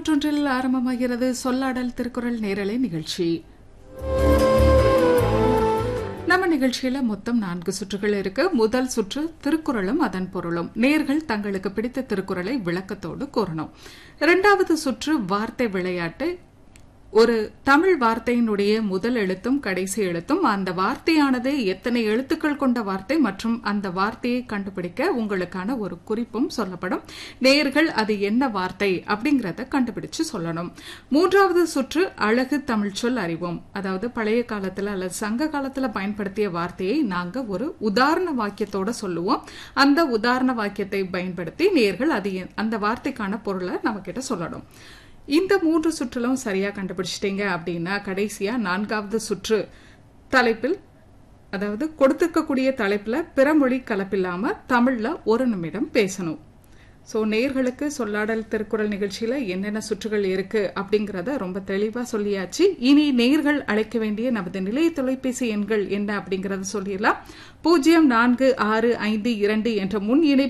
நூற்றொன்றில் ஆரம்பமாகிறது சொல்லாடல் திருக்குறள் நேரலை நிகழ்ச்சி நம்ம நிகழ்ச்சியில மொத்தம் நான்கு சுற்றுகள் இருக்கு முதல் சுற்று திருக்குறளும் அதன் பொருளும் நேர்கள் தங்களுக்கு பிடித்த திருக்குறளை விளக்கத்தோடு கூறணும் இரண்டாவது சுற்று வார்த்தை விளையாட்டு ஒரு தமிழ் வார்த்தையினுடைய முதல் எழுத்தும் கடைசி எழுத்தும் அந்த வார்த்தையானது எத்தனை எழுத்துக்கள் கொண்ட வார்த்தை மற்றும் அந்த வார்த்தையை கண்டுபிடிக்க உங்களுக்கான ஒரு குறிப்பும் சொல்லப்படும் நேர்கள் அது என்ன வார்த்தை அப்படிங்கறத கண்டுபிடிச்சு சொல்லணும் மூன்றாவது சுற்று அழகு தமிழ் சொல் அறிவோம் அதாவது பழைய காலத்துல அல்லது சங்க காலத்துல பயன்படுத்திய வார்த்தையை நாங்க ஒரு உதாரண வாக்கியத்தோட சொல்லுவோம் அந்த உதாரண வாக்கியத்தை பயன்படுத்தி நேர்கள் அது எ- அந்த வார்த்தைக்கான பொருளை நம்ம கிட்ட சொல்லணும் இந்த மூன்று சுற்றிலும் சரியா கண்டுபிடிச்சிட்டீங்க அப்படின்னா கடைசியா நான்காவது சுற்று தலைப்பில் அதாவது கொடுத்திருக்கக்கூடிய தலைப்புல பிறமொழி கலப்பில்லாம தமிழ்ல ஒரு நிமிடம் பேசணும் ஸோ நேர்களுக்கு சொல்லாடல் திருக்குறள் நிகழ்ச்சியில என்னென்ன சுற்றுகள் இருக்கு அப்படிங்கறத ரொம்ப தெளிவா சொல்லியாச்சு இனி நேர்கள் அழைக்க வேண்டிய நமது நிலைய தொலைபேசி எண்கள் என்ன அப்படிங்கறத சொல்லிடலாம் பூஜ்ஜியம் நான்கு ஆறு ஐந்து இரண்டு என்ற முன் இணைப்பு